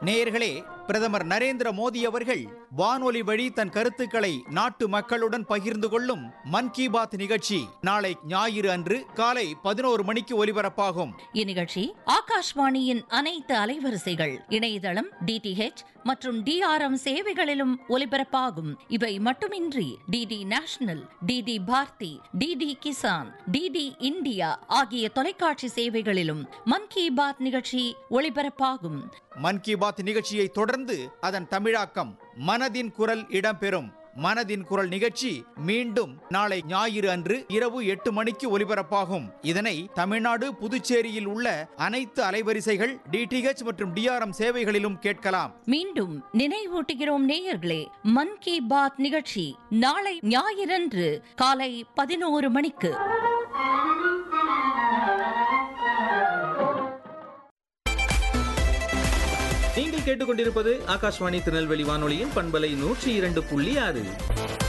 நேயர்களே பிரதமர் நரேந்திர மோடி அவர்கள் வானொலி வழி தன் கருத்துக்களை நாட்டு மக்களுடன் பகிர்ந்து கொள்ளும் மன் கி பாத் நிகழ்ச்சி நாளை ஞாயிறு அன்று காலை பதினோரு மணிக்கு ஒலிபரப்பாகும் இந்நிகழ்ச்சி ஆகாஷ்வாணியின் அனைத்து அலைவரிசைகள் இணையதளம் டிடிஹெச் மற்றும் டிஆர்எம் சேவைகளிலும் ஒலிபரப்பாகும் இவை மட்டுமின்றி DD national DD Bharati DD Kisan DD India ஆகிய தொலைக்காட்சி சேவைகளிலும் மன் கி பாத் நிகழ்ச்சி ஒளிபரப்பாகும் மன் கி பாத் நிகழ்ச்சியை தொடர்ந்து அதன் தமிழாக்கம் மனதின் குரல் இடம்பெறும் மனதின் குரல் நிகழ்ச்சி மீண்டும் நாளை ஞாயிறு அன்று இரவு எட்டு மணிக்கு ஒலிபரப்பாகும் இதனை தமிழ்நாடு புதுச்சேரியில் உள்ள அனைத்து அலைவரிசைகள் டிடிஹெச் மற்றும் டிஆர்எம் சேவைகளிலும் கேட்கலாம் மீண்டும் நினைவூட்டுகிறோம் நேயர்களே மன் கி பாத் நிகழ்ச்சி நாளை ஞாயிறன்று காலை பதினோரு மணிக்கு நீங்கள் கேட்டுக்கொண்டிருப்பது ஆகாஷ்வாணி திருநெல்வேலி வானொலியின் பண்பலை நூற்றி இரண்டு புள்ளி ஆறு